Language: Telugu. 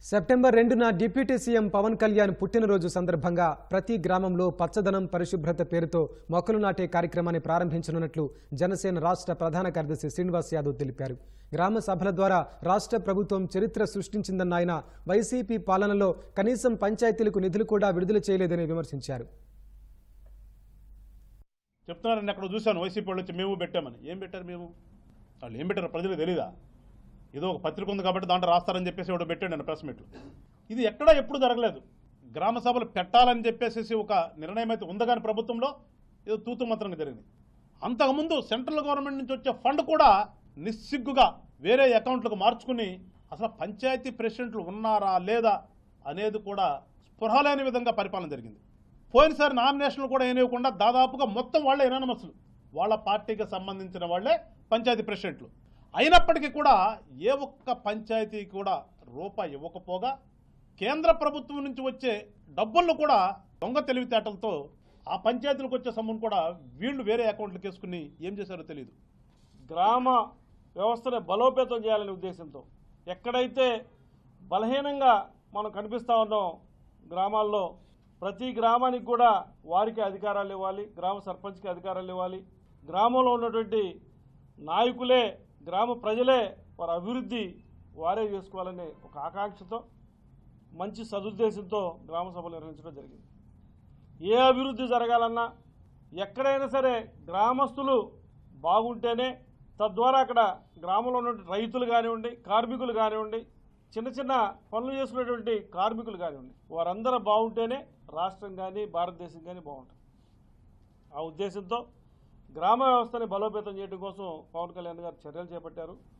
సెప్టెంబర్ రెండున డిప్యూటీ సీఎం పవన్ కళ్యాణ్ పుట్టినరోజు సందర్భంగా ప్రతి గ్రామంలో పచ్చదనం పరిశుభ్రత పేరుతో మొక్కలు నాటే కార్యక్రమాన్ని ప్రారంభించనున్నట్లు జనసేన రాష్ట్ర ప్రధాన కార్యదర్శి శ్రీనివాస్ యాదవ్ తెలిపారు గ్రామ సభల ద్వారా రాష్ట్ర ప్రభుత్వం చరిత్ర సృష్టించిందన్న ఆయన వైసీపీ పాలనలో కనీసం పంచాయతీలకు నిధులు కూడా విడుదల చేయలేదని విమర్శించారు చెప్తున్నారని అక్కడ చూశాను వైసీపీ వాళ్ళు వచ్చి మేము పెట్టామని ఏం పెట్టారు మేము వాళ్ళు ఏం పెట్టారు ప్రజలకు తెలీదా ఏదో ఒక పత్రిక ఉంది కాబట్టి దాంట్లో రాస్తారని చెప్పేసి ఒకటి పెట్టాడు నేను ప్రెస్ మీట్లు ఇది ఎక్కడా ఎప్పుడు జరగలేదు గ్రామ సభలు పెట్టాలని చెప్పేసి ఒక నిర్ణయం అయితే ఉంది కానీ ప్రభుత్వంలో ఏదో తూతు మంత్రంగా జరిగింది అంతకుముందు సెంట్రల్ గవర్నమెంట్ నుంచి వచ్చే ఫండ్ కూడా నిస్సిగ్గుగా వేరే అకౌంట్లకు మార్చుకుని అసలు పంచాయతీ ప్రెసిడెంట్లు ఉన్నారా లేదా అనేది కూడా స్పృహ లేని విధంగా పరిపాలన జరిగింది పోయినసారి నామినేషన్లు కూడా ఏనివ్వకుండా దాదాపుగా మొత్తం వాళ్ళే ఎనానమస్లు వాళ్ళ పార్టీకి సంబంధించిన వాళ్ళే పంచాయతీ ప్రెసిడెంట్లు అయినప్పటికీ కూడా ఏ ఒక్క పంచాయతీ కూడా రూపాయి ఇవ్వకపోగా కేంద్ర ప్రభుత్వం నుంచి వచ్చే డబ్బులను కూడా దొంగ తెలివితేటలతో ఆ పంచాయతీలకు వచ్చే సొమ్మును కూడా వీళ్ళు వేరే అకౌంట్లకు వేసుకుని ఏం చేశారో తెలియదు గ్రామ వ్యవస్థను బలోపేతం చేయాలనే ఉద్దేశంతో ఎక్కడైతే బలహీనంగా మనం కనిపిస్తూ ఉన్నాం గ్రామాల్లో ప్రతి గ్రామానికి కూడా వారికి అధికారాలు ఇవ్వాలి గ్రామ సర్పంచ్కి అధికారాలు ఇవ్వాలి గ్రామంలో ఉన్నటువంటి నాయకులే గ్రామ ప్రజలే వారి అభివృద్ధి వారే చేసుకోవాలనే ఒక ఆకాంక్షతో మంచి సదుద్దేశంతో గ్రామ సభలు నిర్వహించడం జరిగింది ఏ అభివృద్ధి జరగాలన్నా ఎక్కడైనా సరే గ్రామస్తులు బాగుంటేనే తద్వారా అక్కడ గ్రామంలో ఉన్నటువంటి రైతులు కానివ్వండి కార్మికులు కానివ్వండి చిన్న చిన్న పనులు చేసుకునేటువంటి కార్మికులు కానివ్వండి వారందరూ బాగుంటేనే రాష్ట్రం కానీ భారతదేశం కానీ బాగుంటుంది ఆ ఉద్దేశంతో గ్రామ వ్యవస్థని బలోపేతం చేయడం కోసం పవన్ కళ్యాణ్ గారు చర్యలు చేపట్టారు